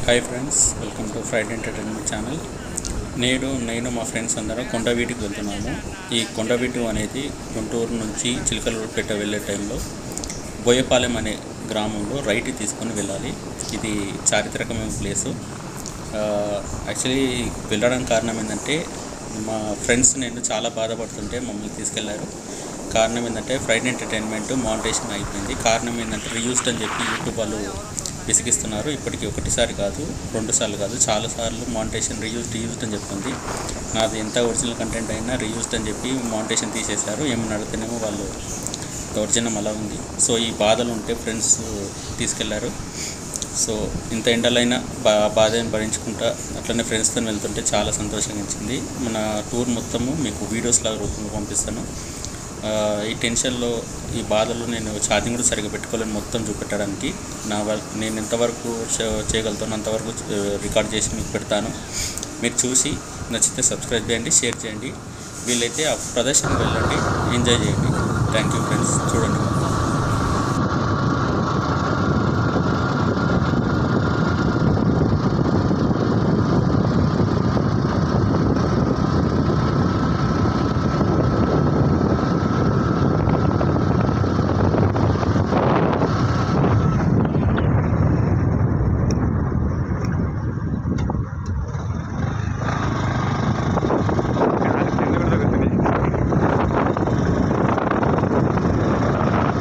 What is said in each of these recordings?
hi friends welcome to Friday entertainment channel నేడు నేను మా ఫ్రెండ్స్ అందరం కొండవీటికి వెళ్తున్నాము ఈ కొండవీటి అనేది గుంటూరు నుంచి చిలకలూరుపేట వెళ్ళే టైంలో బోయపాలెం అనే గ్రామంలో రైట్ తీసుకొని వెళ్ళాలి ఇది చారిత్రకమైన ప్లేసు యాక్చువల్లీ వెళ్ళడానికి కారణం ఏంటంటే మా ఫ్రెండ్స్ నేను చాలా బాధపడుతుంటే మమ్మల్ని తీసుకెళ్లారు కారణం ఏంటంటే ఫ్రైడే ఎంటర్టైన్మెంట్ మానిటేషన్ అయిపోయింది కారణం ఏంటంటే రీయూస్డ్ అని చెప్పి యూట్యూబ్ వాళ్ళు విసిగిస్తున్నారు ఇప్పటికి ఒకటిసారి కాదు రెండు సార్లు కాదు చాలా సార్లు మానిటేషన్ రీయూస్డ్ రీయూస్డ్ అని చెప్తుంది నాది ఎంత ఒరిజినల్ కంటెంట్ అయినా రీయూస్డ్ అని చెప్పి మానిటేషన్ తీసేశారు ఏమని అడిగితేనేమో వాళ్ళు దౌర్జన్యం అలా ఉంది సో ఈ బాధలు ఉంటే ఫ్రెండ్స్ తీసుకెళ్లారు సో ఇంత ఎండలైనా బా బాధని భరించుకుంటా అట్లనే ఫ్రెండ్స్తో వెళ్తుంటే చాలా సంతోషంగా ఇచ్చింది మన టూర్ మొత్తము మీకు వీడియోస్ లాగా రూపంలో పంపిస్తాను ఆ, ఈ టెన్షన్లో ఈ బాధలు నేను ఛార్జింగ్ కూడా సరిగ్గా పెట్టుకోలేను మొత్తం చూపెట్టడానికి నా వరకు నేను ఎంతవరకు చే- చేయగలుగుతానో అంతవరకు ఆ, రికార్డ్ చేసి మీకు పెడతాను మీరు చూసి నచ్చితే సబ్స్క్రైబ్ చేయండి షేర్ చేయండి వీలైతే ఆ ప్రదర్శనకు వెళ్ళండి ఎంజాయ్ చేయండి థ్యాంక్ యూ ఫ్రెండ్స్ చూడండి కాదు కింద కూడా తగ్గుతుంది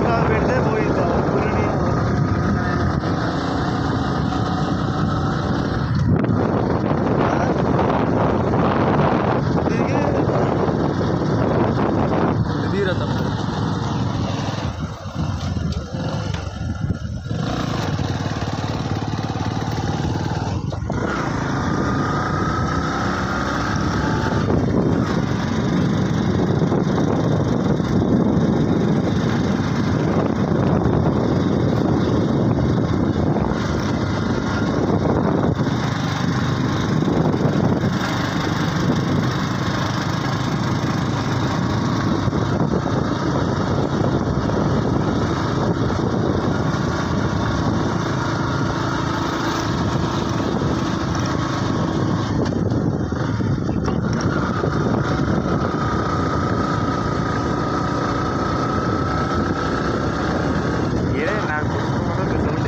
ఇంకా పెడితే పోయిందా ఊరిని తీరతాం ఏడే నాకు సౌండ్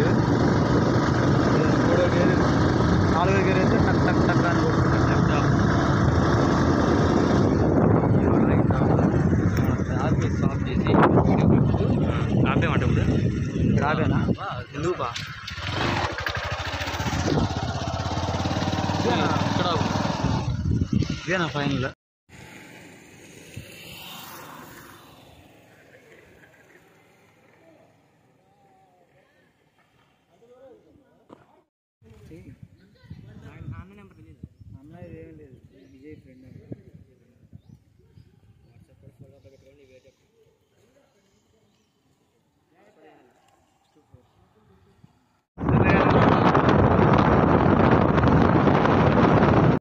మూడో గేర్ నాలుగో గేర్ అయితే టక్ టక్ టక్ అని కొట్టుకుంటుంది చెప్తాం ఆపి స్టాప్ చేసి ఆపేమంట ఇప్పుడు ఇప్పుడు ఆపేనా ఎందుకు బా ఇక్కడ ఇదేనా ఫైనల్